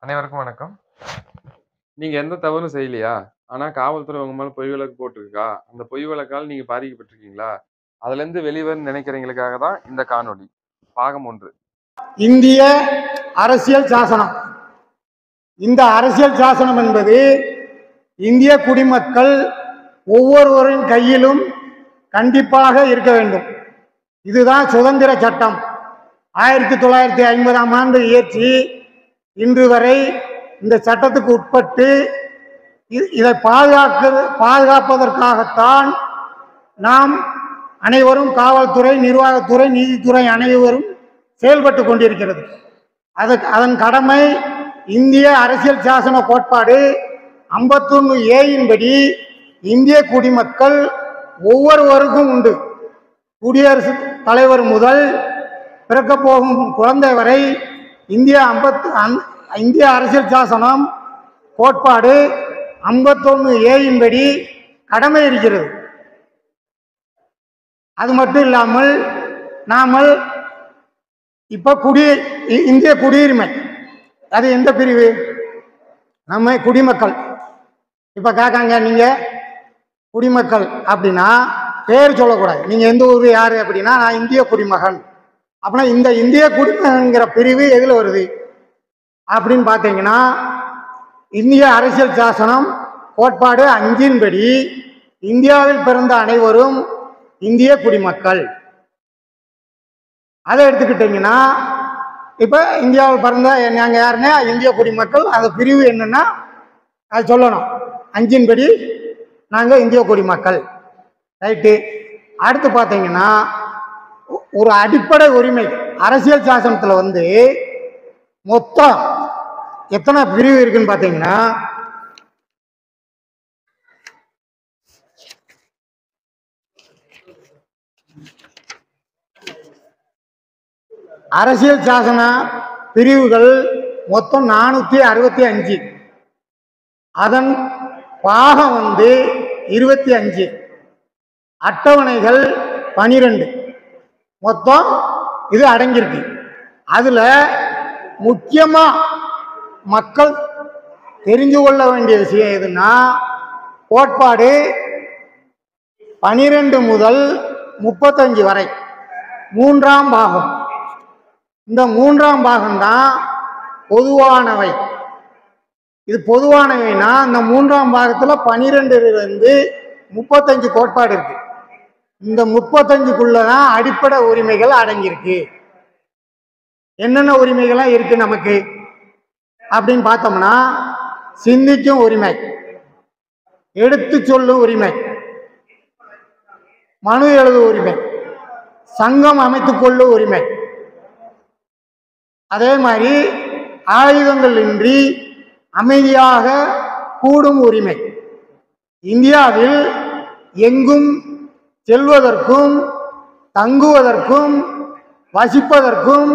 அனைவருக்கும் வணக்கம். நீங்க எந்த தவறும் செய்யலையா? ஆனா காவல்துறை உங்க மேல பொய் வழக்கு போட்டிருக்கா? அந்த பொய் வழக்கால நீங்க பாதிக்கப்பட்டிருக்கீங்களா? அதுலேருந்து வெளிவரன்னு நினைக்கிறவங்களுக்காக தான் இந்த காணொளி. பாகம் 1. இந்திய அரசியல் சாசனம் இந்த அரசியல் சாசனம் என்பது இந்திய குடிமக்கள் ஒவ்வொருவரின் கையிலும் கண்டிப்பாக இருக்க வேண்டும் இதுதான் சுதந்திர சட்டம் ஆயிரத்தி தொள்ளாயிரத்தி ஐம்பதாம் ஆண்டு இயற்றி இன்று வரை இந்த சட்டத்துக்கு உட்பட்டு இ- இதை பாதுகாக்க பாதுகாப்பதற்காகத்தான் நாம் அனைவரும் காவல்துறை நிர்வாகத்துறை நீதித்துறை அனைவரும் செயல்பட்டு கொண்டிருக்கிறது அது அதன் கடமை இந்திய அரசியல் சாசன கோட்பாடு ஐம்பத்தொன்று ஏயின்படி இந்திய குடிமக்கள் ஒவ்வொருவருக்கும் உண்டு குடியரசுத் தலைவர் முதல் பிறக்கப் போகும் குழந்தை வரை இந்திய ஐம்பத்து அந்த- இந்திய அரசியல் சாசனம் கோட்பாடு ஐம்பத்தொன்று ஏயின்படி கடமை இருக்கிறது அது மட்டும் இல்லாமல் நாமல் இப்போ குடி இ- இந்திய குடியுரிமை அது எந்த பிரிவு நம்ம குடிமக்கள் இப்போ கேட்காங்க நீங்கள் குடிமக்கள் அப்படின்னா பேர் சொல்லக்கூடாது நீங்கள் எந்த ஊர் யார் அப்படின்னா நான் இந்திய குடிமகன் அப்படின்னா இந்த இந்திய குடிமகன்கிற பிரிவு எதில் வருது அப்படின்னு பார்த்தீங்கன்னா இந்திய அரசியல் சாசனம் கோட்பாடு அஞ்சின்படி இந்தியாவில் பிறந்த அனைவரும் இந்திய குடிமக்கள் அதை எடுத்துக்கிட்டிங்கன்னா இப்போ இந்தியாவில் பிறந்த நாங்கள் யாருங்க இந்திய குடிமக்கள் அந்த பிரிவு என்னன்னா அது சொல்லணும் அஞ்சின்படி நாங்கள் இந்திய குடிமக்கள் ரைட்டு அடுத்து பார்த்தீங்கன்னா ஒ- ஒரு அடிப்படை உரிமை அரசியல் சாசனத்தில் வந்து மொத்தம் எத்தனை பிரிவு இருக்குன்னு பார்த்தீங்கன்னா அரசியல் சாசன பிரிவுகள் மொத்தம் நானூற்றி அறுபத்தி அஞ்சு அதன் பாகம் வந்து இருபத்தி அஞ்சு அட்டவணைகள் பனிரெண்டு மொத்தம் இது அடங்கியிருக்கு அதில் முக்கியமாக மக்கள் தெரிஞ்சு கொள்ள வேண்டிய விஷயம் எதுன்னா கோட்பாடு பனிரெண்டு முதல் முப்பத்தஞ்சு வரை மூன்றாம் பாகம் இந்த மூன்றாம் பாகம்தான் பொதுவானவை இது பொதுவானவைனா இந்த மூன்றாம் பாகத்துல பனிரெண்டுலேருந்து முப்பத்தஞ்சு கோட்பாடு இருக்கு இந்த முப்பத்தஞ்சுக்குள்ள தான் அடிப்படை உரிமைகள் அடங்கியிருக்கு என்னென்ன உரிமைகள்லாம் இருக்கு நமக்கு அப்படின்னு பார்த்தோம்னா சிந்திக்கும் உரிமை எடுத்து சொல்லும் உரிமை மனு எழுதும் உரிமை சங்கம் அமைத்துக் கொள்ளும் உரிமை அதே மாதிரி ஆயுதங்கள் இன்றி அமைதியாக கூடும் உரிமை இந்தியாவில் எங்கும் செல்வதற்கும் தங்குவதற்கும் வசிப்பதற்கும்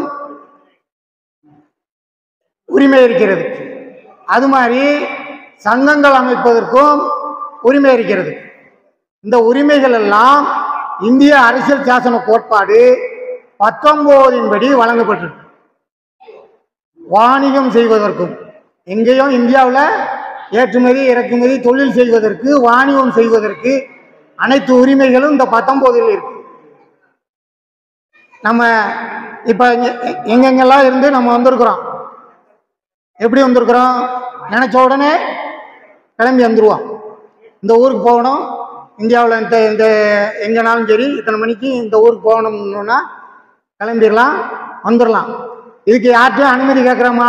உரிமை இருக்கிறது அது மாதிரி சங்கங்கள் அமைப்பதற்கும் உரிமை இருக்கிறது இந்த உரிமைகள் எல்லாம் இந்திய அரசியல் சாசன கோட்பாடு பத்தொன்பதின் படி வழங்கப்பட்டிருக்கு வாணிகம் செய்வதற்கும் எங்கேயும் இந்தியாவில் ஏற்றுமதி இறக்குமதி தொழில் செய்வதற்கு வாணிகம் செய்வதற்கு அனைத்து உரிமைகளும் இந்த பத்தொன்பதில் இருக்கு நம்ம இப்போ எங்கெங்கெல்லாம் இருந்து நம்ம வந்திருக்கிறோம் எப்படி வந்திருக்கிறோம் நினச்ச உடனே கிளம்பி வந்துடுவோம் இந்த ஊருக்கு போகணும் இந்தியாவில் இந்த இந்த எங்கேனாலும் சரி இத்தனை மணிக்கு இந்த ஊருக்கு போகணும்னா கிளம்பிடலாம் வந்துடலாம் இதுக்கு யார்கிட்டயும் அனுமதி கேட்குறோமா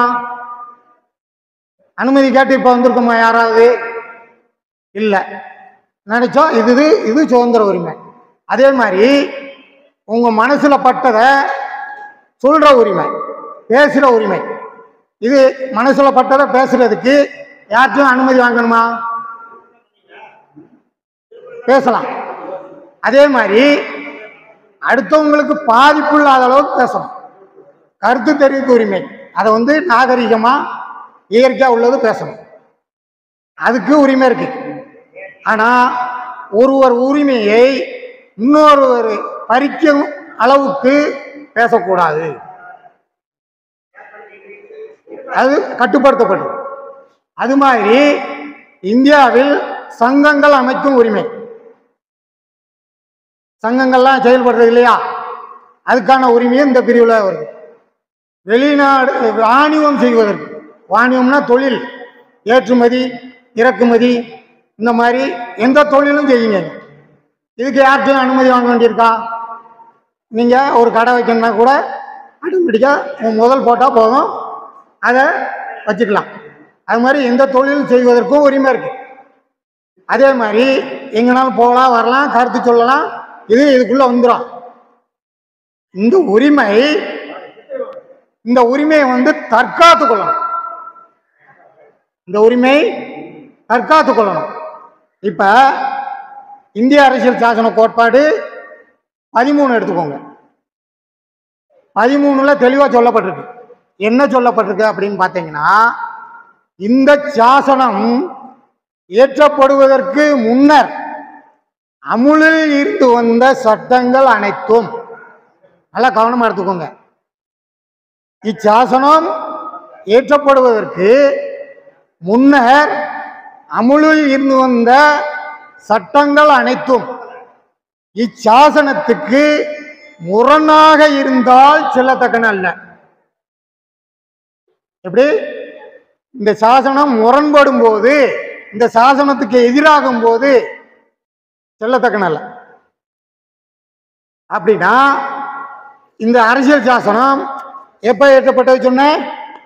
அனுமதி கேட்டு இப்போ வந்திருக்கோமா யாராவது இல்லை நினைச்சோம் இது இது இது சுதந்திர உரிமை அதே மாதிரி உங்க மனசுல பட்டதை சொல்ற உரிமை பேசுற உரிமை இது மனசுல பட்டதை பேசுறதுக்கு யார்கிட்டயும் அனுமதி வாங்கணுமா பேசலாம் அதே மாதிரி அடுத்தவங்களுக்கு பாதிப்பு இல்லாத அளவுக்கு பேசணும் கருத்து தெரிவிக்க உரிமை அதை வந்து நாகரிகமா இயற்கையா உள்ளது பேசணும் அதுக்கு உரிமை இருக்கு ஆனா ஒருவர் உரிமையை இன்னொருவர் பறிக்கும் அளவுக்கு பேசக்கூடாது அது கட்டுப்படுத்தப்படும் அது மாதிரி இந்தியாவில் சங்கங்கள் அமைக்கும் உரிமை சங்கங்கள்லாம் செயல்படுறது இல்லையா அதுக்கான உரிமையும் இந்த பிரிவில் வருது வெளிநாடு வாணிபம் செய்வதற்கு வாணிபம்னா தொழில் ஏற்றுமதி இறக்குமதி இந்த மாதிரி எந்த தொழிலும் செய்யுங்க இதுக்கு யார்கிட்டையும் அனுமதி வாங்க வேண்டியிருக்கா நீங்கள் ஒரு கடை வைக்கணும்னா கூட ஆட்டோமேட்டிக்காக முதல் போட்டால் போதும் அதை வச்சுக்கலாம் அது மாதிரி எந்த தொழில் செய்வதற்கும் உரிமை இருக்கு அதே மாதிரி எங்கனாலும் போகலாம் வரலாம் கருத்து சொல்லலாம் இது இதுக்குள்ள வந்துடும் இந்த உரிமை இந்த உரிமையை வந்து தற்காத்து கொள்ளணும் இந்த உரிமை தற்காத்து கொள்ளணும் இப்ப இந்திய அரசியல் சாசன கோட்பாடு பதிமூணு எடுத்துக்கோங்க பதிமூணுல தெளிவா சொல்லப்பட்டிருக்கு என்ன சொல்லப்பட்டிருக்கு அப்படின்னு பார்த்தீங்கன்னா இந்த சாசனம் இயற்றப்படுவதற்கு முன்னர் அமுலில் இருந்து வந்த சட்டங்கள் அனைத்தும் நல்லா கவனமா எடுத்துக்கோங்க இச்சாசனம் இயற்றப்படுவதற்கு முன்னர் அமுலில் இருந்து வந்த சட்டங்கள் அனைத்தும் இச்சாசனத்துக்கு முரணாக இருந்தால் செல்லத்தக்கன அல்ல எப்படி இந்த சாசனம் முரண்படும் போது இந்த சாசனத்துக்கு எதிராகும் போது செல்லத்தக்கன அல்ல அப்படின்னா இந்த அரசியல் சாசனம் எப்ப இயற்றப்பட்டது சொன்னேன்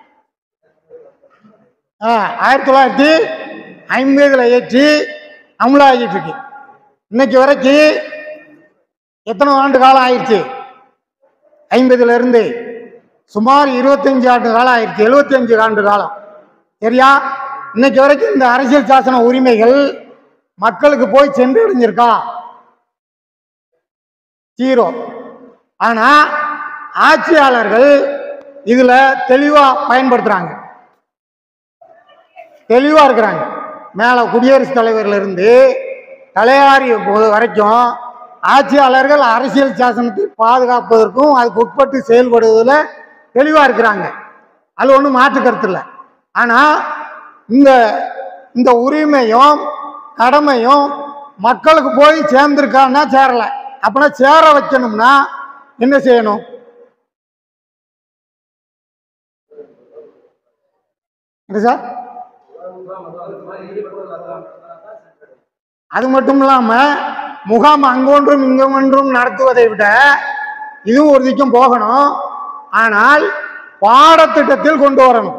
ஆ, ஆயிரத்தி தொள்ளாயிரத்தி ஐம்பதுல ஏற்றி அமலாகிட்டு இருக்கு இன்னைக்கு வரைக்கும் எத்தனை ஆண்டு காலம் ஆயிடுச்சு ஐம்பதுல இருந்து சுமார் இருபத்தஞ்சு ஆண்டு காலம் ஆயிடுச்சு எழுபத்தஞ்சு ஆண்டு காலம் சரியா இன்னைக்கு வரைக்கும் இந்த அரசியல் சாசன உரிமைகள் மக்களுக்கு போய் சென்றடைஞ்சிருக்கா ஜீரோ ஆனா ஆட்சியாளர்கள் இதுல தெளிவா பயன்படுத்துறாங்க தெளிவா இருக்கிறாங்க மேல குடியரசுத் தலைவர்ல இருந்து தலையாரி போது வரைக்கும் ஆட்சியாளர்கள் அரசியல் சாசனத்தை பாதுகாப்பதற்கும் அதுக்கு உட்பட்டு செயல்படுவதில் தெளிவா இருக்கிறாங்க அது ஒன்றும் மாற்று கருத்து இல்லை ஆனா இந்த இந்த உரிமையும் கடமையும் மக்களுக்கு போய் சேர்ந்திருக்கான்னா சேரல அப்பனா சேர வைக்கணும்னா என்ன செய்யணும் என்ன சார் அது மட்டும் இல்லாம முகாம் அங்கொன்றும் இங்கொன்றும் நடத்துவதை விட இதுவும் ஒரு திக்கம் போகணும் ஆனால் பாடத்திட்டத்தில் கொண்டு வரணும்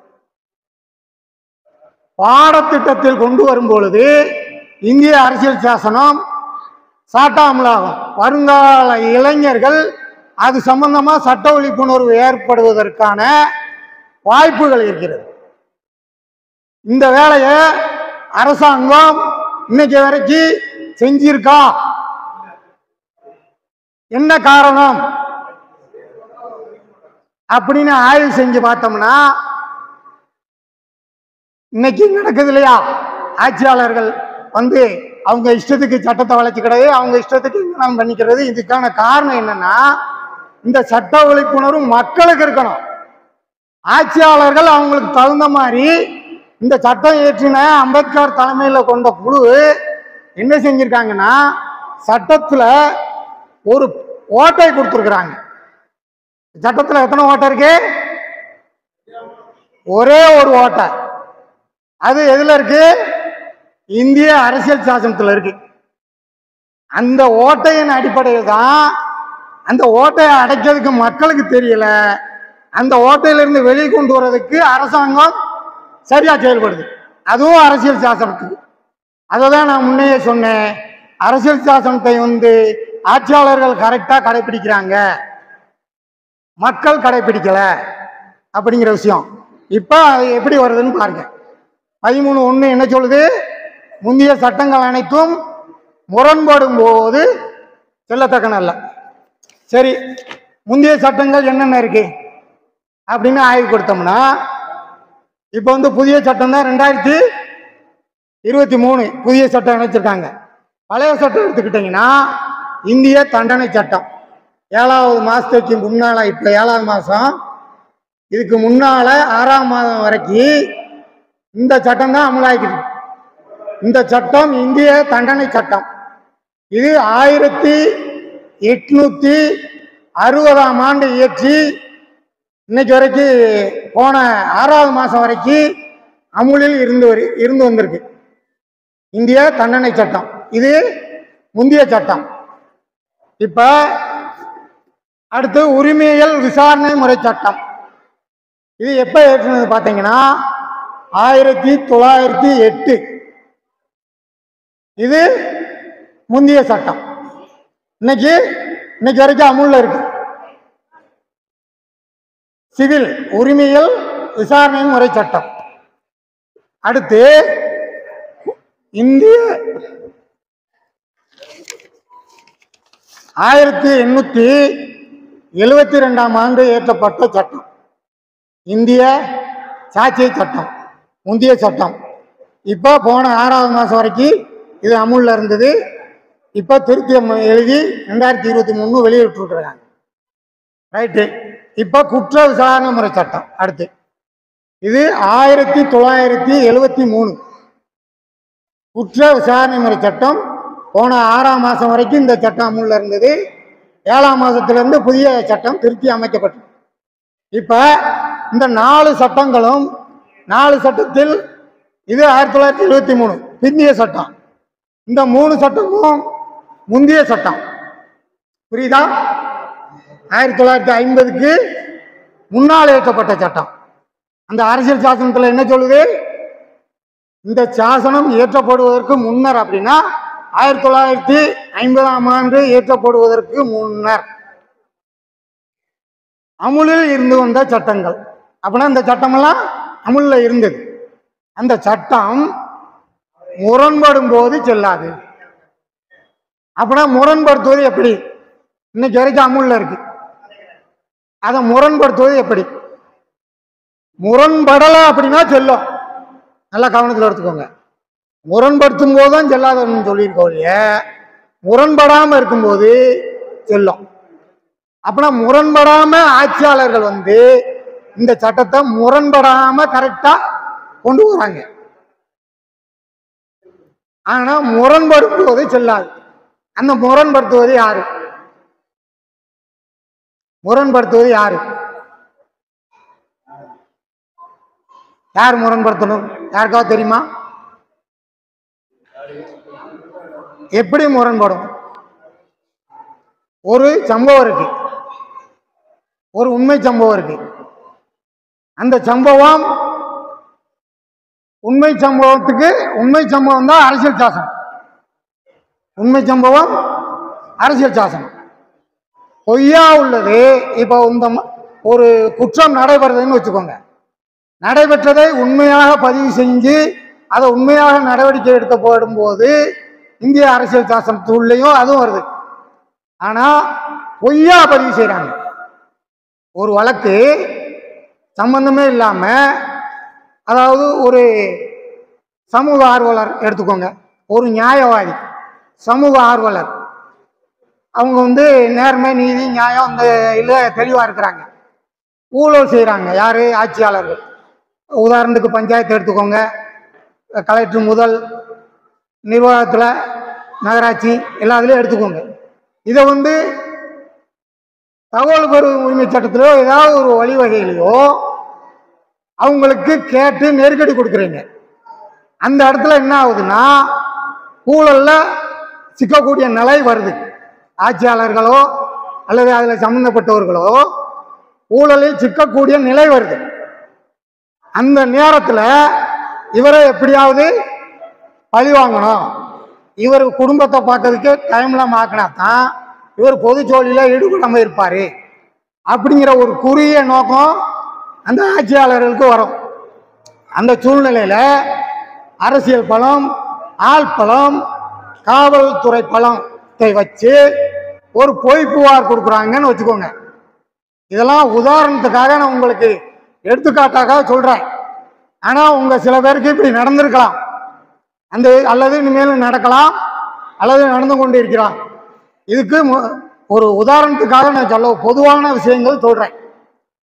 பாடத்திட்டத்தில் கொண்டு வரும் பொழுது இந்திய அரசியல் சாசனம் சாட்டாமலாகும் வருங்கால இளைஞர்கள் அது சம்பந்தமா சட்ட விழிப்புணர்வு ஏற்படுவதற்கான வாய்ப்புகள் இருக்கிறது இந்த வேலையை அரசாங்கம் இன்னைக்கு வரைக்கும் செஞ்சிருக்கா என்ன காரணம் அப்படின்னு ஆய்வு செஞ்சு பார்த்தோம்னா இன்னைக்கு நடக்குது இல்லையா ஆட்சியாளர்கள் வந்து அவங்க இஷ்டத்துக்கு சட்டத்தை வளைச்சுக்கிறது அவங்க இஷ்டத்துக்கு என்னென்ன பண்ணிக்கிறது இதுக்கான காரணம் என்னன்னா இந்த சட்ட விழிப்புணர்வு மக்களுக்கு இருக்கணும் ஆட்சியாளர்கள் அவங்களுக்கு தகுந்த மாதிரி இந்த சட்டம் இயற்றின அம்பேத்கர் தலைமையில கொண்ட குழு என்ன செஞ்சிருக்காங்கன்னா சட்டத்துல ஒரு ஓட்டை கொடுத்துருக்குறாங்க சட்டத்துல எத்தனை ஓட்டை இருக்கு ஒரே ஒரு ஓட்டை அது எதுல இருக்கு இந்திய அரசியல் சாசனத்துல இருக்கு அந்த ஓட்டையின் அடிப்படையில் தான் அந்த ஓட்டையை அடைக்கிறதுக்கு மக்களுக்கு தெரியல அந்த ஓட்டையிலிருந்து வெளியே கொண்டு வர்றதுக்கு அரசாங்கம் சரியா செயல்படுது அதுவும் அரசியல் சாசனத்துக்கு அதை தான் நான் முன்னையே சொன்னேன் அரசியல் சாசனத்தை வந்து ஆட்சியாளர்கள் கரெக்டா கடைபிடிக்கிறாங்க மக்கள் கடைபிடிக்கல அப்படிங்கிற விஷயம் இப்போ அது எப்படி வருதுன்னு பாருங்க பதிமூணு ஒன்று என்ன சொல்லுது முந்தைய சட்டங்கள் அனைத்தும் முரண்படும் போது செல்லத்தக்கன அல்ல சரி முந்தைய சட்டங்கள் என்னென்ன இருக்கு அப்படின்னு ஆய்வு கொடுத்தோம்னா இப்போ வந்து புதிய சட்டம் தான் ரெண்டாயிரத்தி இருபத்தி மூணு புதிய சட்டம் இணைச்சிருக்காங்க பழைய சட்டம் எடுத்துக்கிட்டிங்கன்னா இந்திய தண்டனை சட்டம் ஏழாவது மாதத்துக்கு முன்னால் இப்போ ஏழாவது மாதம் இதுக்கு முன்னால ஆறாம் மாதம் வரைக்கும் இந்த சட்டம் தான் அமலாகிட்டு இந்த சட்டம் இந்திய தண்டனை சட்டம் இது ஆயிரத்தி எட்நூத்தி அறுபதாம் ஆண்டு இயற்றி இன்னைக்கு வரைக்கும் போன ஆறாவது மாசம் வரைக்கும் அமுலில் இருந்து வரு இருந்து வந்திருக்கு இந்திய தண்டனை சட்டம் இது முந்தைய சட்டம் இப்ப அடுத்து உரிமையியல் விசாரணை முறை சட்டம் இது எப்ப ஏற்றினது பாத்தீங்கன்னா ஆயிரத்தி தொள்ளாயிரத்தி எட்டு இது முந்தைய சட்டம் இன்னைக்கு இன்னைக்கு வரைக்கும் அமுல்ல இருக்கு சிவில் உரிமையியல் விசாரணை முறை சட்டம் அடுத்து இந்திய ஆயிரத்தி எண்ணூத்தி எழுவத்தி ரெண்டாம் ஆண்டு இயற்றப்பட்ட சட்டம் இந்திய சாட்சிய சட்டம் முந்தைய சட்டம் இப்போ போன ஆறாவது மாதம் வரைக்கும் இது அமுல்ல இருந்தது இப்போ திருத்தி அம்ம- எழுதி ரெண்டாயிரத்தி இருபத்தி மூணு வெளியிட்டிருக்கிறாங்க ரைட்டு இப்போ குற்ற விசாரணை முறை சட்டம் அடுத்து இது ஆயிரத்தி தொள்ளாயிரத்தி எழுவத்தி மூணு குற்ற விசாரணை முறை சட்டம் போன ஆறாம் மாதம் வரைக்கும் இந்த சட்டம் அமுல்ல இருந்தது ஏழாம் மாதத்திலிருந்து புதிய சட்டம் திருத்தி அமைக்கப்பட்டது இப்போ இந்த நாலு சட்டங்களும் நாலு சட்டத்தில் இது ஆயிரத்தி தொள்ளாயிரத்தி எழுவத்தி மூணு பிந்திய சட்டம் இந்த மூணு சட்டமும் முந்தைய சட்டம் புரியுதா ஆயிரத்தி தொள்ளாயிரத்தி ஐம்பதுக்கு முன்னால் இயற்றப்பட்ட சட்டம் அந்த அரசியல் சாசனத்தில் என்ன சொல்லுது இந்த சாசனம் இயற்றப்படுவதற்கு முன்னர் அப்படின்னா ஆயிரத்தி தொள்ளாயிரத்தி ஐம்பதாம் ஆண்டு இயற்றப்படுவதற்கு முன்னர் அமுலில் இருந்து வந்த சட்டங்கள் அப்படின்னா இந்த சட்டமெல்லாம் அமுல்ல இருந்தது அந்த சட்டம் முரண்படும் போது செல்லாது அப்படின்னா முரண்படுத்துவது எப்படி இன்னைக்கு வரைக்கும் அமுல்ல இருக்கு அதை முரண்படுத்துவது எப்படி முரண்படலை அப்படின்னா செல்லும் நல்லா கவனத்தில் எடுத்துக்கோங்க முரண்படுத்தும் போது தான் செல்லாதன்னு சொல்லியிருக்கோம் இல்லையா முரண்படாம இருக்கும்போது செல்லும் அப்படின்னா முரண்படாம ஆட்சியாளர்கள் வந்து இந்த சட்டத்தை முரண்படாம கரெக்டா கொண்டு வராங்க ஆனா முரண்படுத்துவது செல்லாது அந்த முரண்படுத்துவது யாரு முரண்படுத்துவது யாரு யார் முரண்படுத்தணும் யாருக்காவது தெரியுமா எப்படி முரண்படும் ஒரு சம்பவம் இருக்கு ஒரு உண்மை சம்பவம் இருக்கு அந்த சம்பவம் உண்மை சம்பவத்துக்கு உண்மை சம்பவம் தான் அரசியல் சாசனம் உண்மை சம்பவம் அரசியல் சாசனம் பொய்யா உள்ளது இப்போ இந்த ம- ஒரு குற்றம் நடைபெறுதுன்னு வச்சுக்கோங்க நடைபெற்றதை உண்மையாக பதிவு செஞ்சு அதை உண்மையாக நடவடிக்கை எடுக்கப்படும் போது இந்திய அரசியல் சாசனத்துள்ளேயும் அதுவும் வருது ஆனா பொய்யா பதிவு செய்றாங்க ஒரு வழக்கு சம்பந்தமே இல்லாம அதாவது ஒரு சமூக ஆர்வலர் எடுத்துக்கோங்க ஒரு நியாயவாதி சமூக ஆர்வலர் அவங்க வந்து நேர்மை நீதி நியாயம் இந்த இதில் தெளிவாக இருக்கிறாங்க ஊழல் செய்கிறாங்க யாரு ஆட்சியாளர்கள் உதாரணத்துக்கு பஞ்சாயத்து எடுத்துக்கோங்க கலெக்டர் முதல் நிர்வாகத்தில் நகராட்சி எல்லாத்துலேயும் எடுத்துக்கோங்க இதை வந்து தகவல் பெறும் உரிமை சட்டத்திலோ ஏதாவது ஒரு வழிவகையிலையோ அவங்களுக்கு கேட்டு நெருக்கடி கொடுக்குறீங்க அந்த இடத்துல என்ன ஆகுதுன்னா ஊழல்ல சிக்கக்கூடிய நிலை வருது ஆட்சியாளர்களோ அல்லது அதில் சம்பந்தப்பட்டவர்களோ ஊழலில் சிக்கக்கூடிய நிலை வருது அந்த நேரத்தில் இவரை எப்படியாவது பழி வாங்கணும் இவர் குடும்பத்தை பார்க்கறதுக்கு டைம்ல மாக்கினா தான் இவர் பொதுச்சோழியில் ஈடுபடாம இருப்பாரு அப்படிங்கிற ஒரு குறுகிய நோக்கம் அந்த ஆட்சியாளர்களுக்கு வரும் அந்த சூழ்நிலையில அரசியல் பலம் ஆள் பலம் காவல்துறை பலத்தை வச்சு ஒரு பொய் புகார் கொடுக்குறாங்கன்னு வச்சுக்கோங்க இதெல்லாம் உதாரணத்துக்காக நான் உங்களுக்கு எடுத்துக்காட்டாக சொல்றேன் ஆனா உங்க சில பேருக்கு இப்படி நடந்திருக்கலாம் அந்த அல்லது இனிமேல் நடக்கலாம் அல்லது நடந்து கொண்டு இருக்கிறான் இதுக்கு மு- ஒரு உதாரணத்துக்காக நான் சொல்ல பொதுவான விஷயங்கள் சொல்றேன்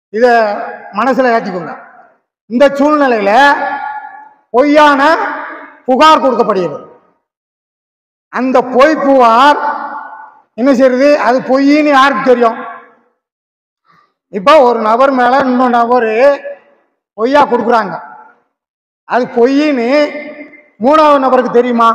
இதை மனசுல ஏற்றிக்கோங்க இந்த சூழ்நிலையில பொய்யான புகார் கொடுக்கப்படுகிறது அந்த பொய் புகார் என்ன செய்யறது அது பொய்ன்னு யாருக்கு தெரியும் இப்போ ஒரு நபர் மேல இன்னொரு நபர் பொய்யா கொடுக்குறாங்க அது பொய்ன்னு மூணாவது நபருக்கு தெரியுமா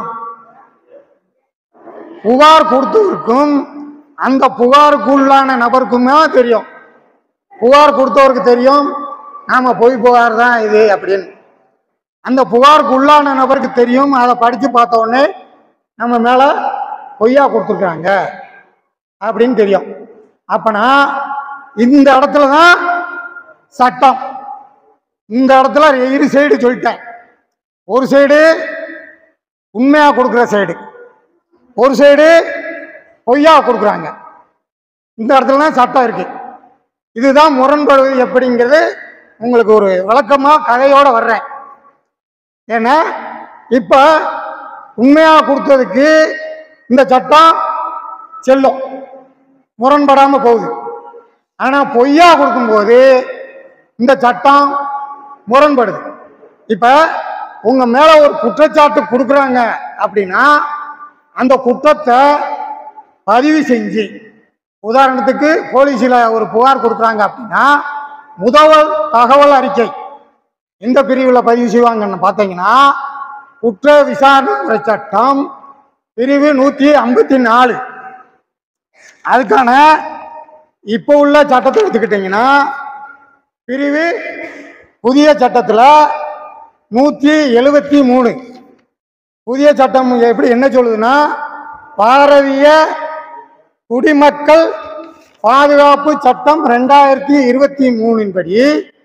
புகார் கொடுத்தவருக்கும் அந்த புகாருக்குள்ளான நபருக்குமே தெரியும் புகார் கொடுத்தவருக்கு தெரியும் நாம பொய் புகார் தான் இது அப்படின்னு அந்த புகாருக்கு உள்ளான நபருக்கு தெரியும் அதை படித்து பார்த்த உடனே நம்ம மேல பொய்யா கொடுத்துருக்காங்க அப்படின்னு தெரியும் அப்பனா இந்த இடத்துல தான் சட்டம் இந்த இடத்துல இரு சைடு சொல்லிட்டேன் ஒரு சைடு உண்மையா கொடுக்குற சைடு ஒரு சைடு பொய்யா கொடுக்குறாங்க இந்த இடத்துல தான் சட்டம் இருக்கு இதுதான் முரண்படுவது எப்படிங்கிறது உங்களுக்கு ஒரு விளக்கமா கதையோட வர்றேன் ஏன்னா இப்ப உண்மையா கொடுத்ததுக்கு இந்த சட்டம் செல்லும் முரண்படாம போகுது ஆனா பொய்யா கொடுக்கும்போது இந்த சட்டம் முரண்படுது இப்ப உங்க மேல ஒரு குற்றச்சாட்டு கொடுக்குறாங்க அப்படின்னா அந்த குற்றத்தை பதிவு செஞ்சு உதாரணத்துக்கு போலீஸில் ஒரு புகார் கொடுக்குறாங்க அப்படின்னா முதல் தகவல் அறிக்கை எந்த பிரிவில் பதிவு செய்வாங்கன்னு பார்த்தீங்கன்னா குற்ற விசாரணை முறை சட்டம் பிரிவு நூற்றி ஐம்பத்தி நாலு அதுக்கான இப்போ உள்ள சட்டத்தை எடுத்துக்கிட்டிங்கன்னா பிரிவு புதிய சட்டத்தில் நூற்றி எழுபத்தி மூணு புதிய சட்டம் எப்படி என்ன சொல்லுதுன்னா பாரதிய குடிமக்கள் பாதுகாப்பு சட்டம் ரெண்டாயிரத்தி இருபத்தி மூணின் படி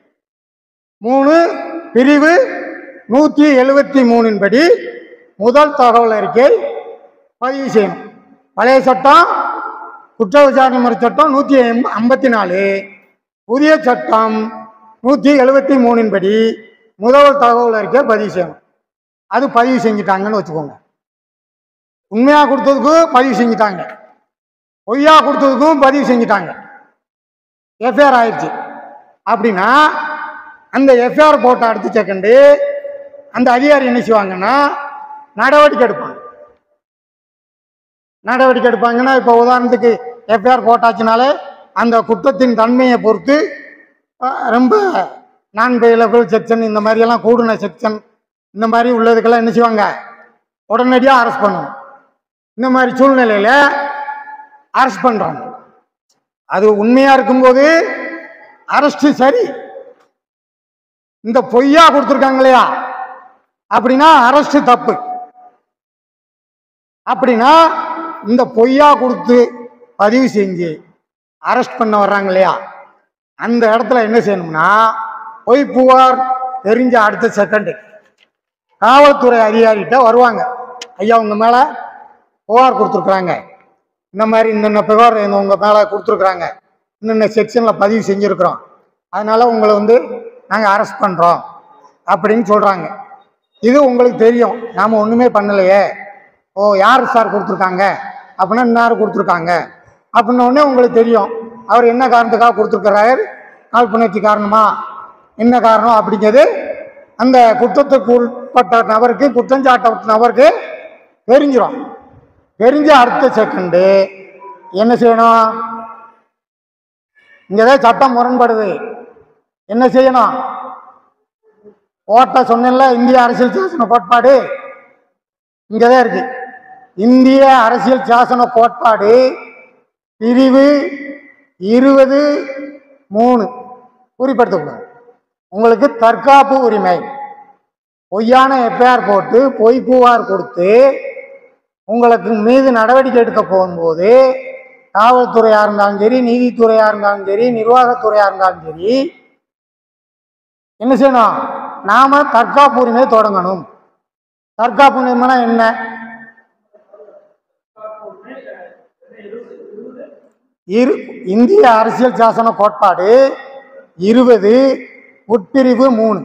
மூணு பிரிவு நூற்றி எழுபத்தி மூணின் படி முதல் தகவல் அறிக்கை பதிவு செய்யணும் பழைய சட்டம் குற்ற விசாரணை முறை சட்டம் நூற்றி ஐம்பத்தி நாலு புதிய சட்டம் நூற்றி எழுபத்தி மூணின் படி முதல் தகவல் அறிக்கை பதிவு செய்யணும் அது பதிவு செஞ்சுட்டாங்கன்னு வச்சுக்கோங்க உண்மையாக கொடுத்ததுக்கும் பதிவு செஞ்சுட்டாங்க பொய்யா கொடுத்ததுக்கும் பதிவு செஞ்சுட்டாங்க எஃப்ஐஆர் ஆயிடுச்சு அப்படின்னா அந்த எஃப்ஐஆர் போட்ட அடுத்த செகண்டு அந்த அதிகாரி என்ன செய்வாங்கன்னா நடவடிக்கை எடுப்பாங்க நடவடிக்கை எடுப்பாங்கன்னா இப்போ உதாரணத்துக்கு எஃப்ஐஆர் போட்டாச்சுனாலே அந்த குற்றத்தின் தன்மையை பொறுத்து அஹ், ரொம்ப நான் பெயிலபிள் செக்ஷன் இந்த மாதிரியெல்லாம் கூடுன செக்ஷன் இந்த மாதிரி உள்ளதுக்கெல்லாம் என்ன செய்வாங்க உடனடியாக அரெஸ்ட் பண்ணணும் இந்த மாதிரி சூழ்நிலையில் அரெஸ்ட் பண்ணுறாங்க அது உண்மையாக இருக்கும்போது அரெஸ்ட் சரி இந்த பொய்யா கொடுத்துருக்காங்க இல்லையா அப்படின்னா அரெஸ்ட் தப்பு அப்படின்னா இந்த பொய்யா கொடுத்து பதிவு செஞ்சு அரெஸ்ட் பண்ண வர்றாங்க இல்லையா அந்த இடத்துல என்ன செய்யணும்னா பொய் புகார் தெரிஞ்ச அடுத்த செகண்டு காவல்துறை அதிகாரிகிட்ட வருவாங்க ஐயா உங்க மேல புகார் கொடுத்துருக்குறாங்க இந்த மாதிரி இன்னென்ன புகார் இந்த உங்க மேல கொடுத்துருக்குறாங்க இன்னென்ன செக்ஷன்ல பதிவு செஞ்சிருக்கிறோம் அதனால உங்களை வந்து நாங்கள் அரெஸ்ட் பண்றோம் அப்படின்னு சொல்றாங்க இது உங்களுக்கு தெரியும் நாம ஒண்ணுமே பண்ணலையே ஓ யார் சார் கொடுத்துருக்காங்க அப்படின்னா இன்னார் கொடுத்துருக்காங்க அப்படின்ன உடனே உங்களுக்கு தெரியும் அவர் என்ன காரணத்துக்காக கொடுத்துருக்கிறாரு காழ்ப்புணர்ச்சி காரணமா என்ன காரணம் அப்படிங்கிறது அந்த குற்றத்துக்கு உட்பட்ட நபருக்கு குற்றஞ்சாட்ட நபருக்கு தெரிஞ்சிடும் தெரிஞ்ச அடுத்த செகண்டு என்ன செய்யணும் இங்கதான் சட்டம் முரண்படுது என்ன செய்யணும் ஓட்ட சொன்னேன்ல இந்திய அரசியல் சாசன கோட்பாடு இங்கதான் இருக்கு இந்திய அரசியல் சாசன கோட்பாடு பிரிவு இருபது மூணு குறிப்பிடுத்தக்கூடாது உங்களுக்கு தற்காப்பு உரிமை பொய்யான எஃப்ஐஆர் போட்டு பொய் புகார் கொடுத்து உங்களுக்கு மீது நடவடிக்கை எடுக்க போகும்போது காவல்துறையா இருந்தாலும் சரி நீதித்துறையா இருந்தாலும் சரி நிர்வாகத்துறையா இருந்தாலும் சரி என்ன செய்யணும் நாம தற்காப்பு உரிமையை தொடங்கணும் தற்காப்பு உரிமைனா என்ன இரு இந்திய அரசியல் சாசன கோட்பாடு இருபது உட்பிரிவு மூணு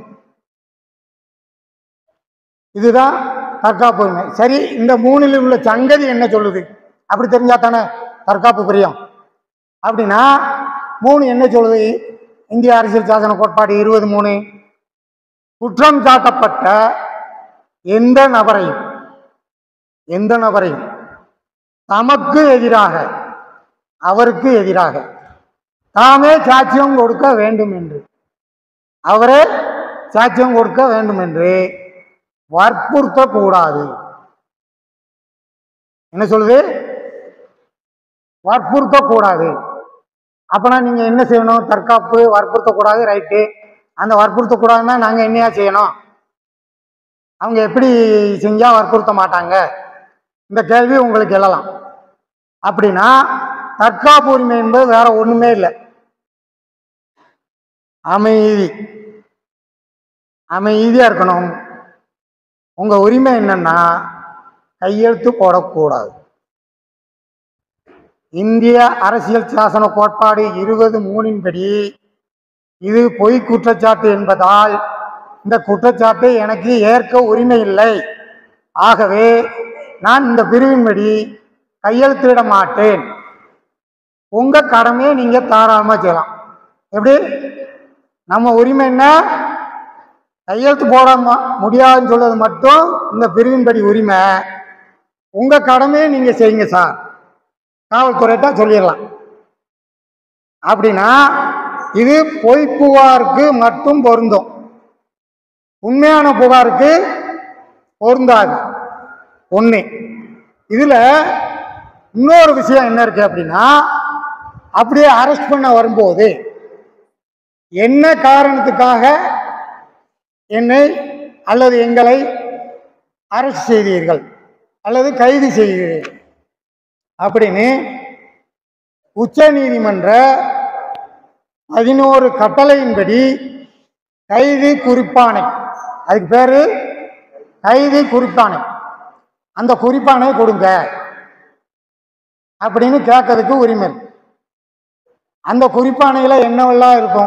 இதுதான் தற்காப்பு உரிமை சரி இந்த மூணில் உள்ள சங்கதி என்ன சொல்லுது அப்படி தெரிஞ்சா தானே தற்காப்பு புரியும் அப்படின்னா மூணு என்ன சொல்லுது இந்திய அரசியல் சாசன கோட்பாடு இருபது மூணு குற்றம் சாட்டப்பட்ட எந்த நபரையும் எந்த நபரையும் தமக்கு எதிராக அவருக்கு எதிராக தாமே சாட்சியம் கொடுக்க வேண்டும் என்று அவரே சாட்சியம் கொடுக்க வேண்டும் என்று வற்புறுத்தக்கூடாது என்ன சொல்லுது வற்புறுத்தக்கூடாது அப்பனா நீங்க என்ன செய்யணும் தற்காப்பு வற்புறுத்தக்கூடாது ரைட்டு அந்த வற்புறுத்தக்கூடாதுன்னா நாங்க என்னையா செய்யணும் அவங்க எப்படி செஞ்சா வற்புறுத்த மாட்டாங்க இந்த கேள்வி உங்களுக்கு எழலாம் அப்படின்னா தற்காப்பு உரிமை என்பது வேற ஒண்ணுமே இல்லை அமைதி அமைதியா இருக்கணும் உங்க உரிமை என்னன்னா கையெழுத்து போடக்கூடாது இந்திய அரசியல் சாசன கோட்பாடு இருபது மூணின்படி இது பொய் குற்றச்சாட்டு என்பதால் இந்த குற்றச்சாட்டை எனக்கு ஏற்க உரிமை இல்லை ஆகவே நான் இந்த பிரிவின்படி கையெழுத்திட மாட்டேன் உங்க கடமையை நீங்க தாராளமா செய்யலாம் எப்படி நம்ம உரிமை என்ன கையெழுத்து போட ம- முடியாதுன்னு சொல்றது மட்டும் இந்த பிரிவின்படி உரிமை உங்க கடமையை நீங்க செய்யுங்க சார் காவல்துறையிட்ட சொல்லிடலாம் அப்படின்னா இது பொய் புகாருக்கு மட்டும் பொருந்தும் உண்மையான புகாருக்கு பொருந்தாது ஒண்ணு இதுல இன்னொரு விஷயம் என்ன இருக்கு அப்படின்னா அப்படியே அரெஸ்ட் பண்ண வரும்போது என்ன காரணத்துக்காக என்னை அல்லது எங்களை அரெஸ்ட் செய்தீர்கள் அல்லது கைது செய்கிறீர்கள் அப்படின்னு உச்ச நீதிமன்ற பதினோரு கட்டளையின்படி கைது குறிப்பாணை அதுக்கு பேரு கைது குறிப்பாணை அந்த குறிப்பானை கொடுங்க அப்படின்னு கேட்கறதுக்கு உரிமை இருக்கு அந்த குறிப்பானையில என்னவெல்லாம் இருக்கும்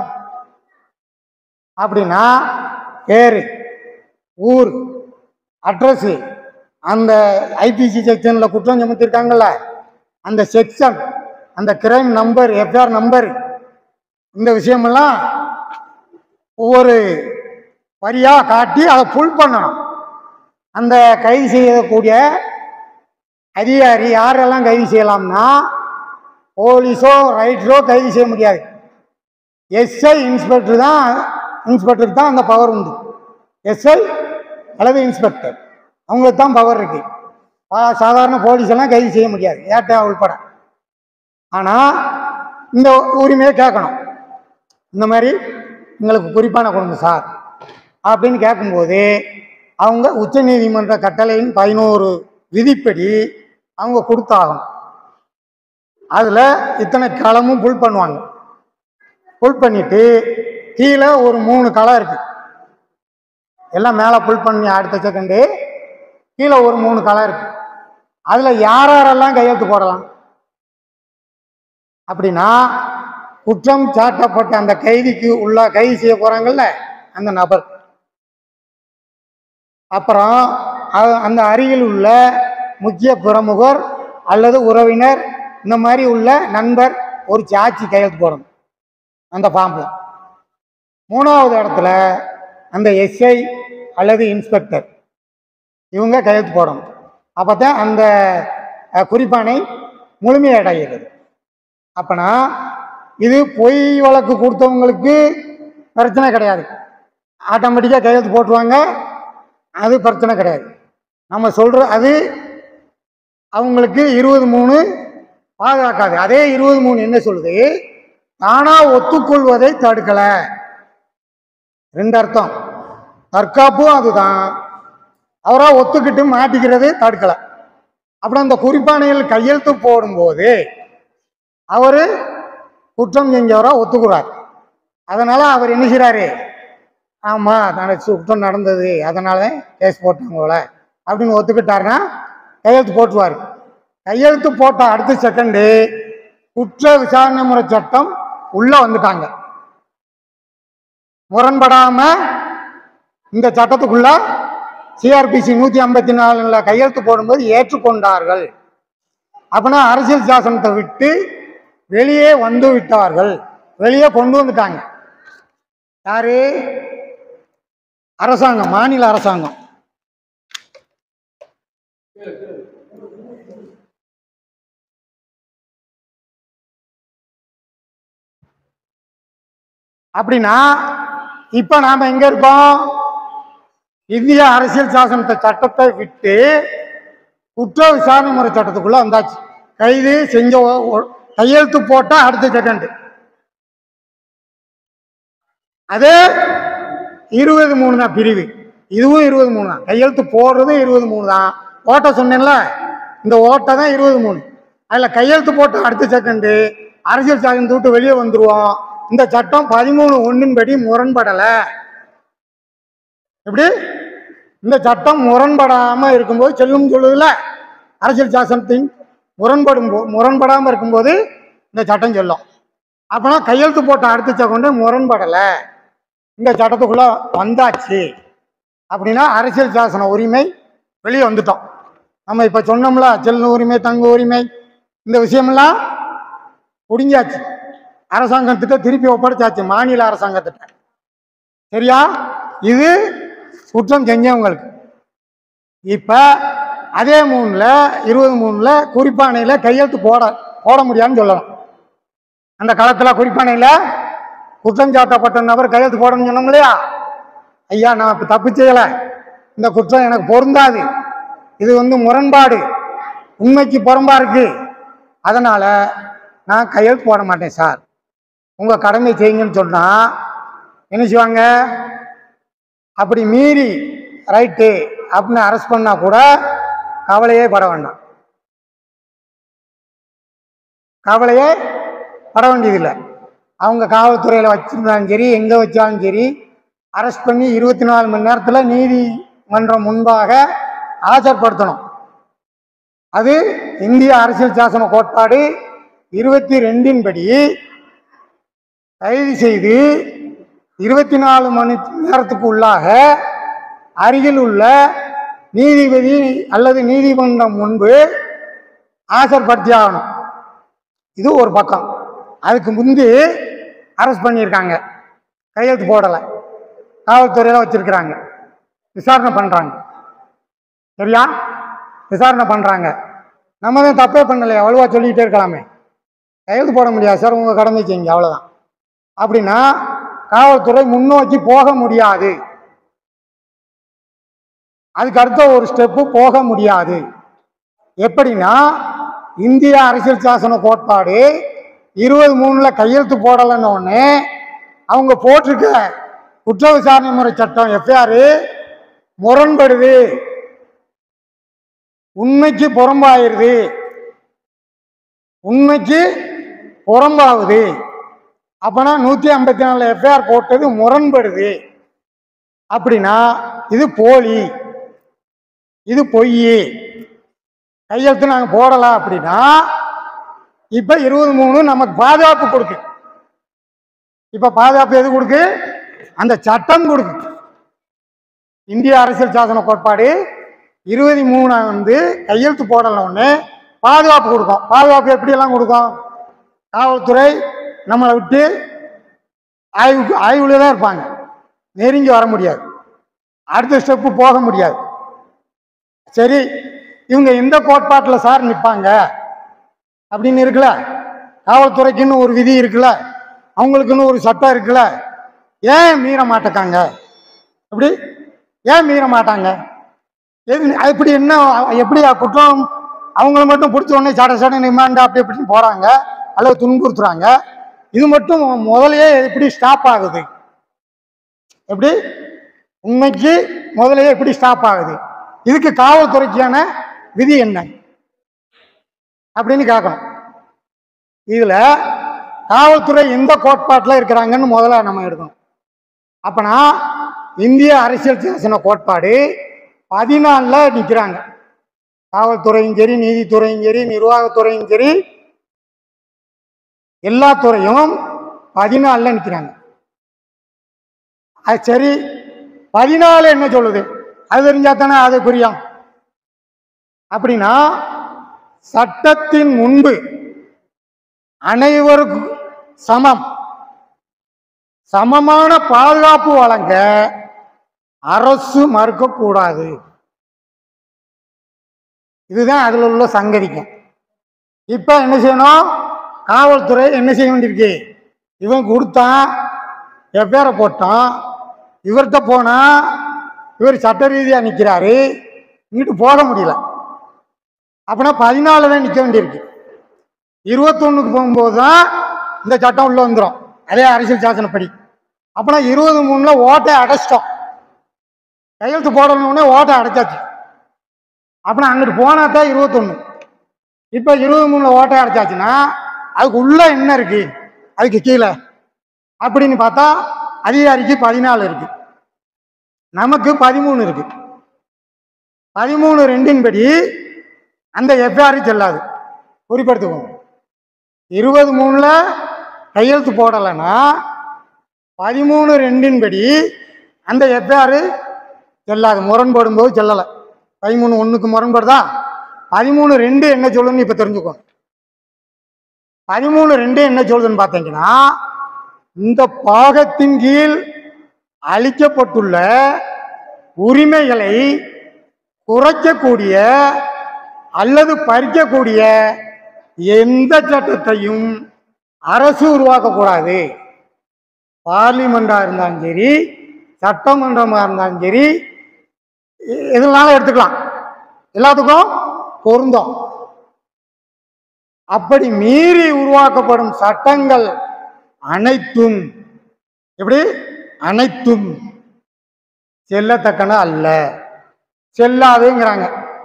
அப்படின்னா பேரு ஊர் அட்ரஸ் அந்த ஐபிசி செக்ஷன்ல குற்றம் சுமத்திருக்காங்கல்ல அந்த செக்ஷன் அந்த கிரைம் நம்பர் எஃப்ஆர் நம்பர் இந்த விஷயமெல்லாம் ஒவ்வொரு வரியா காட்டி அதை ஃபுல் பண்ணணும் அந்த கைது செய்யக்கூடிய அதிகாரி யாரெல்லாம் கைது செய்யலாம்னா போலீஸோ ரைட்டரோ கைது செய்ய முடியாது எஸ்ஐ இன்ஸ்பெக்டர் தான் இன்ஸ்பெக்டருக்கு தான் அந்த பவர் உண்டு எஸ்ஐ அல்லது இன்ஸ்பெக்டர் அவங்களுக்கு தான் பவர் இருக்கு பா- சாதாரண போலீஸ் எல்லாம் கைது செய்ய முடியாது ஏட்டா உள்பட ஆனால் இந்த உரிமையை கேட்கணும் இந்த மாதிரி எங்களுக்கு குறிப்பான கொடுங்க சார் அப்படின்னு கேட்கும்போது அவங்க உச்சநீதிமன்ற கட்டளையின் பதினோரு விதிப்படி அவங்க கொடுத்தாகணும் அதில் இத்தனை களமும் புல் பண்ணுவாங்க புல் பண்ணிட்டு கீழே ஒரு மூணு களம் இருக்கு எல்லாம் மேலே புல் பண்ணி அடுத்த செகண்டு கீழே ஒரு மூணு களம் இருக்கு அதில் யார் யாரெல்லாம் கையெழுத்து போடலாம் அப்படின்னா குற்றம் சாட்டப்பட்ட அந்த கைதிக்கு உள்ள கைது செய்ய போறாங்கல்ல அந்த நபர் அப்புறம் அ- அந்த அருகில் உள்ள முக்கிய பிரமுகர் அல்லது உறவினர் இந்த மாதிரி உள்ள நண்பர் ஒரு சாட்சி கையெழுத்து போடணும் அந்த ஃபார்ம்ல மூணாவது இடத்துல அந்த எஸ்ஐ அல்லது இன்ஸ்பெக்டர் இவங்க கையெழுத்து போடணும் அப்போ தான் அந்த அஹ், குறிப்பானை முழுமையடைகிறது அப்பனா இது பொய் வழக்கு கொடுத்தவங்களுக்கு பிரச்சனை கிடையாது ஆட்டோமேட்டிக்காக கையெழுத்து போட்டுருவாங்க அது பிரச்சனை கிடையாது நம்ம சொல்ற அது அவங்களுக்கு இருபது மூணு பாதுகாக்காது அதே இருபது மூணு என்ன சொல்லுது தானா ஒத்துக்கொள்வதை தடுக்கல ரெண்டு அர்த்தம் தற்காப்பும் அதுதான் அவரா ஒத்துக்கிட்டு மாட்டிக்கிறது தடுக்கல அப்புறம் அந்த குறிப்பானையில் கையெழுத்து போடும்போது அவரு குற்றம் செஞ்சவரா ஒத்துக்கிறார் அதனால அவர் என்ன செய்றாரு ஆமா நான் குற்றம் நடந்தது அதனால தான் கேஸ் போட்டாங்க போல அப்படின்னு ஒத்துக்கிட்டாருன்னா கையெழுத்து போட்டுருவார் கையெழுத்து போட்ட அடுத்த செகண்டு குற்ற விசாரணை முறை சட்டம் உள்ள வந்துட்டாங்க முரண்படாம இந்த சட்டத்துக்குள்ள சிஆர்பிசி நூத்தி ஐம்பத்தி நாலுல கையெழுத்து போடும்போது ஏற்றுக்கொண்டார்கள் அப்படின்னா அரசியல் சாசனத்தை விட்டு வெளியே வந்து விட்டார்கள் வெளியே கொண்டு வந்துட்டாங்க யாரு அரசாங்கம் மாநில அரசாங்கம் அப்படின்னா இப்ப நாம எங்க இருப்போம் இந்திய அரசியல் சாசனத்தை சட்டத்தை விட்டு குற்ற விசாரணை முறை சட்டத்துக்குள்ள வந்தாச்சு கைது செஞ்ச ஒ- ஒ- கையெழுத்து போட்டா அடுத்த செகண்ட் அதே இருபது மூணு தான் பிரிவு இதுவும் இருபது மூணு தான் கையெழுத்து போடுறதும் இருபது மூணு தான் ஓட்ட சொன்னேன்ல இந்த ஓட்டை தான் இருபது மூணு அதில் கையெழுத்து போட்ட அடுத்த செகண்டு அரசியல் சாசனத்தை விட்டு வெளியே வந்துருவோம் இந்த சட்டம் பதிமூணு ஒன்றின் படி முரண்படலை எப்படி இந்த சட்டம் முரண்படாம இருக்கும்போது செல்லும் சொல்லுதுல அரசியல் சாசனத்தின் முரண்படும் போ- முரண்படாம இருக்கும்போது இந்த சட்டம் சொல்லும் அப்பனா கையெழுத்து போட்ட அடுத்த செகண்டு முரண்படலை இந்த சட்டத்துக்குள்ள வந்தாச்சு அப்படின்னா அரசியல் சாசன உரிமை வெளியே வந்துட்டோம் நம்ம இப்ப சொன்னோம்ல செல்ல உரிமை தங்க உரிமை இந்த விஷயமெல்லாம் முடிஞ்சாச்சு அரசாங்கத்திட்ட திருப்பி ஒப்படைச்சாச்சு மாநில அரசாங்கத்திட்ட சரியா இது குற்றம் செஞ்சவங்களுக்கு இப்ப அதே மூணுல இருபது மூணுல குறிப்பானையில கையெழுத்து போட போட முடியாதுன்னு சொல்லலாம் அந்த காலத்துல குறிப்பானையில குற்றம் சாட்டப்பட்ட நபர் கையெழுத்து போடணும்னு சொன்னோம் இல்லையா ஐயா நான் இப்ப தப்பு செய்யல இந்த குற்றம் எனக்கு பொருந்தாது இது வந்து முரண்பாடு உண்மைக்கு புறம்பா இருக்கு அதனால நான் கையெழுத்து போட மாட்டேன் சார் உங்க கடமை செய்யுங்கன்னு சொன்னா என்ன செய்வாங்க அப்படி மீறி ரைட்டு அப்படின்னு அரெஸ்ட் பண்ணா கூட கவலையே பட வேண்டாம் கவலையே பட வேண்டியதில்லை அவங்க காவல்துறையில் வச்சிருந்தாலும் சரி எங்கே வச்சாலும் சரி அரெஸ்ட் பண்ணி இருபத்தி நாலு மணி நேரத்தில் நீதிமன்றம் முன்பாக ஆஜர்படுத்தணும் அது இந்திய அரசியல் சாசன கோட்பாடு இருபத்தி ரெண்டின் படி கைது செய்து இருபத்தி நாலு மணி நேரத்துக்கு உள்ளாக அருகில் உள்ள நீதிபதி அல்லது நீதிமன்றம் முன்பு ஆஜர்படுத்தி ஆகணும் இது ஒரு பக்கம் அதுக்கு முந்தி அரெஸ்ட் பண்ணியிருக்காங்க கையெழுத்து போடலை காவல்துறையில் வச்சிருக்கிறாங்க விசாரணை பண்ணுறாங்க சரியா விசாரணை பண்ணுறாங்க நம்ம தான் தப்பே பண்ணலையே அவ்வளோவா சொல்லிக்கிட்டே இருக்கலாமே கையெழுத்து போட முடியாது சார் உங்கள் கடமை செய்யுங்க அவ்வளோதான் அப்படின்னா காவல்துறை முன்னோக்கி போக முடியாது அதுக்கு அடுத்த ஒரு ஸ்டெப்பு போக முடியாது எப்படின்னா இந்திய அரசியல் சாசன கோட்பாடு இருபது மூணுல கையெழுத்து போடலைன்னு ஒன்று அவங்க போட்டிருக்க குற்ற விசாரணை முறை சட்டம் எஃப்ஐஆர் முரண்படுது உண்மைக்கு புறம்பாயிருது உண்மைக்கு புறம்பாகுது அப்பனா நூத்தி ஐம்பத்தி நாலு எஃப்ஐஆர் போட்டது முரண்படுது அப்படின்னா இது போலி இது பொய் கையெழுத்து நாங்கள் போடலாம் அப்படின்னா இப்ப இருபது மூணு நமக்கு பாதுகாப்பு கொடுக்கு இப்ப பாதுகாப்பு எது கொடுக்கு அந்த சட்டம் கொடுக்கு இந்திய அரசியல் சாசன கோட்பாடு இருபது மூணு வந்து கையெழுத்து போடல ஒன்று பாதுகாப்பு கொடுக்கும் பாதுகாப்பு எப்படியெல்லாம் கொடுக்கும் காவல்துறை நம்மளை விட்டு ஆய்வு ஆய்வுல தான் இருப்பாங்க நெருங்கி வர முடியாது அடுத்த ஸ்டெப்பு போக முடியாது சரி இவங்க எந்த கோட்பாட்டில் சார் நிற்பாங்க அப்படின்னு இருக்குல்ல காவல்துறைக்குன்னு ஒரு விதி இருக்குல்ல அவங்களுக்குன்னு ஒரு சட்டம் இருக்குல்ல ஏன் மீற மாட்டேக்காங்க எப்படி ஏன் மீற மாட்டாங்க எது எப்படி என்ன எப்படி குற்றம் அவங்கள மட்டும் பிடிச்ச உடனே சட சட ரிமாண்ட் அப்படி இப்படின்னு போறாங்க அல்லது துன்புறுத்துறாங்க இது மட்டும் முதலையே எப்படி ஸ்டாப் ஆகுது எப்படி உண்மைக்கு முதலையே எப்படி ஸ்டாப் ஆகுது இதுக்கு காவல்துறைக்கான விதி என்ன அப்படின்னு கேட்கணும் இதுல காவல்துறை எந்த கோட்பாட்டில் இருக்கிறாங்கன்னு முதல்ல நம்ம எடுக்கணும் அப்பனா இந்திய அரசியல் சாசன கோட்பாடு பதினாலில் நிற்கிறாங்க காவல்துறையும் சரி நீதித்துறையும் சரி நிர்வாகத்துறையும் சரி எல்லா துறையும் பதினாலில் நிற்கிறாங்க அது சரி பதினாலு என்ன சொல்லுது அது தெரிஞ்சா தானே அது புரியும் அப்படின்னா சட்டத்தின் முன்பு அனைவருக்கும் சமம் சமமான பாதுகாப்பு வழங்க அரசு மறுக்கக்கூடாது இதுதான் அதுல உள்ள சங்கதிக்கம் இப்ப என்ன செய்யணும் காவல்துறை என்ன செய்ய வேண்டியிருக்கு இவன் கொடுத்தான் எவ்வேற போட்டான் இவர்கிட்ட போனா இவர் சட்ட ரீதியா நிக்கிறாரு இங்கிட்டு போக முடியல அப்படின்னா பதினாலு தான் நிக்க வேண்டியிருக்கு இருபத்தொன்னுக்கு போகும்போது தான் இந்த சட்டம் உள்ள வந்துடும் அதே அரசியல் சாசனப்படி அப்பனா இருபது மூணுல ஓட்டை அடைச்சிட்டோம் கையெழுத்து போடணுன்னே ஓட்டை அடைச்சாச்சு அப்படின்னா அங்கிட்டு போனா தான் இருபத்தொன்னு இப்போ இருபது மூணுல ஓட்டை அடைச்சாச்சுன்னா அதுக்கு உள்ள என்ன இருக்கு அதுக்கு கீழே அப்படின்னு பார்த்தா அதிகாரிக்கு பதினாலு இருக்கு நமக்கு பதிமூணு இருக்கு பதிமூணு ரெண்டின் படி அந்த எஃப்ஐஆர் செல்லாது குறிப்பெடுத்துக்கோங்க இருபது மூணுல கையெழுத்து போடலைன்னா பதிமூணு ரெண்டின் படி அந்த எஃப்ஐஆர் செல்லாது முரண்படும் போது செல்லலை பதிமூணு ஒன்றுக்கு முரண்படுதா பதிமூணு ரெண்டு என்ன சொல்லுன்னு இப்போ தெரிஞ்சுக்கோங்க பதிமூணு ரெண்டு என்ன சொல்லுதுன்னு பார்த்தீங்கன்னா இந்த பாகத்தின் கீழ் அளிக்கப்பட்டுள்ள உரிமைகளை குறைக்கக்கூடிய அல்லது பறிக்கக்கூடிய எந்த சட்டத்தையும் அரசு உருவாக்கக்கூடாது பார்லிமெண்டா இருந்தாலும் சரி சட்டமன்றமா இருந்தாலும் சரி எ- எதுனாலும் எடுத்துக்கலாம் எல்லாத்துக்கும் பொருந்தும் அப்படி மீறி உருவாக்கப்படும் சட்டங்கள் அனைத்தும் எப்படி அனைத்தும் செல்லத்தக்கன அல்ல செல்லாதுங்கிறாங்க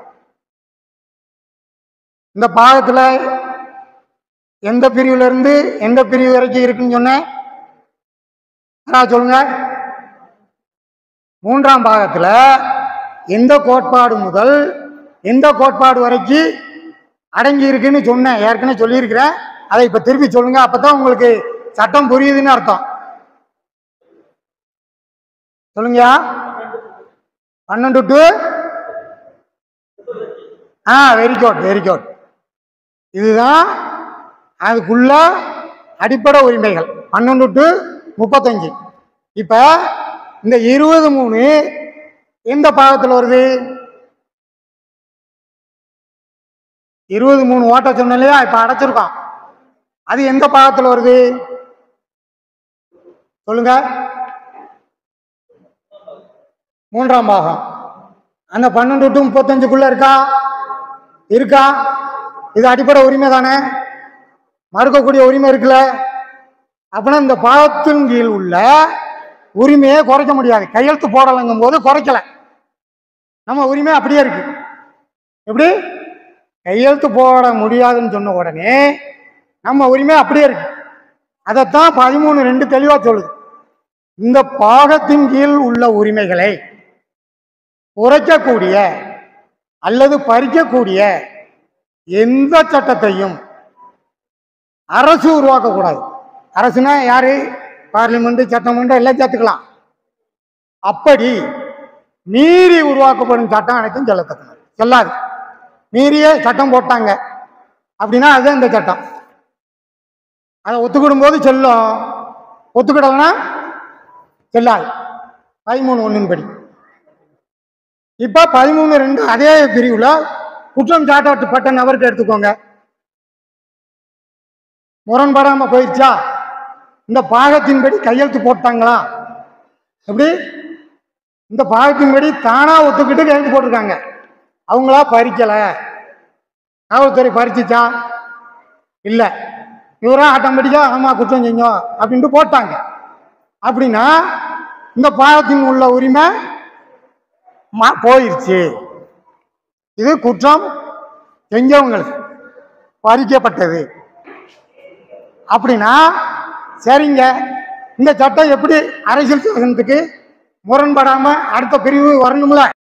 இந்த பாகத்துல எந்த பிரிவுல இருந்து எந்த பிரிவு வரைக்கும் இருக்குன்னு சொன்னேன் யாராவது சொல்லுங்க மூன்றாம் பாகத்துல எந்த கோட்பாடு முதல் எந்த கோட்பாடு வரைக்கும் அடங்கி இருக்குன்னு சொன்னேன் ஏற்கனவே சொல்லியிருக்கிறேன் அதை இப்ப திருப்பி சொல்லுங்க அப்பதான் உங்களுக்கு சட்டம் புரியுதுன்னு அர்த்தம் சொல்லுங்கயா பன்னெண்டு டு ஆ வெரி குட் வெரி குட் இதுதான் அதுக்குள்ள அடிப்படை உரிமைகள் பன்னெண்டு டு முப்பத்தஞ்சு இப்ப இந்த இருபது மூணு எந்த பாகத்தில் வருது இருபது மூணு ஓட்ட சொன்னேன் இல்லையா இப்ப அடைச்சிருக்கோம் அது எந்த பாகத்தில் வருது சொல்லுங்க மூன்றாம் பாகம் அந்த பன்னெண்டு டு முப்பத்தஞ்சுக்குள்ள இருக்கா இருக்கா இது அடிப்படை உரிமை தானே மறுக்கக்கூடிய உரிமை இருக்குல்ல அப்படின்னா இந்த பாகத்தின் கீழ் உள்ள உரிமையை குறைக்க முடியாது கையெழுத்து போடலைங்கும் போது குறைக்கல நம்ம உரிமை அப்படியே இருக்கு எப்படி கையெழுத்து போட முடியாதுன்னு சொன்ன உடனே நம்ம உரிமை அப்படியே இருக்கு அதைத்தான் பதிமூணு ரெண்டு தெளிவா சொல்லுது இந்த பாகத்தின் கீழ் உள்ள உரிமைகளை குறைக்கக்கூடிய அல்லது பறிக்கக்கூடிய எந்த சட்டத்தையும் அரசு உருவாக்கக்கூடாது அரசுனா யாரு பார்லிமெண்ட் சட்டமன்றம் எல்லாம் சேர்த்துக்கலாம் அப்படி மீறி உருவாக்கப்படும் சட்டம் அனைத்தும் செல்லத்தக்கது செல்லாது மீறியே சட்டம் போட்டாங்க அப்படின்னா அதுதான் இந்த சட்டம் அதை ஒத்துக்கிடும் போது செல்லும் ஒத்துக்கிடலைன்னா செல்லாது பதிமூணு ஒன்றின் படி இப்ப பதிமூணு ரெண்டு அதே பிரிவுல குற்றம் சாட்டப்பட்ட நபருக்கு எடுத்துக்கோங்க முரண்படாம போயிடுச்சா இந்த பாகத்தின்படி கையெழுத்து போட்டாங்களா எப்படி இந்த பாகத்தின்படி தானா ஒத்துக்கிட்டு கையெழுத்து போட்டிருக்காங்க அவங்களா பறிக்கல காவல்துறை பறிச்சுச்சா இல்ல இவரா ஆட்டோமேட்டிக்கா ஆமா குற்றம் செஞ்சோம் அப்படின்ட்டு போட்டாங்க அப்படின்னா இந்த பாகத்தின் உள்ள உரிமை மா- போயிருச்சு இது குற்றம் செஞ்சவங்களுக்கு பறிக்கப்பட்டது அப்படின்னா சரிங்க இந்த சட்டம் எப்படி அரசியல் சாசனத்துக்கு முரண்படாம அடுத்த பிரிவு வரணும்ல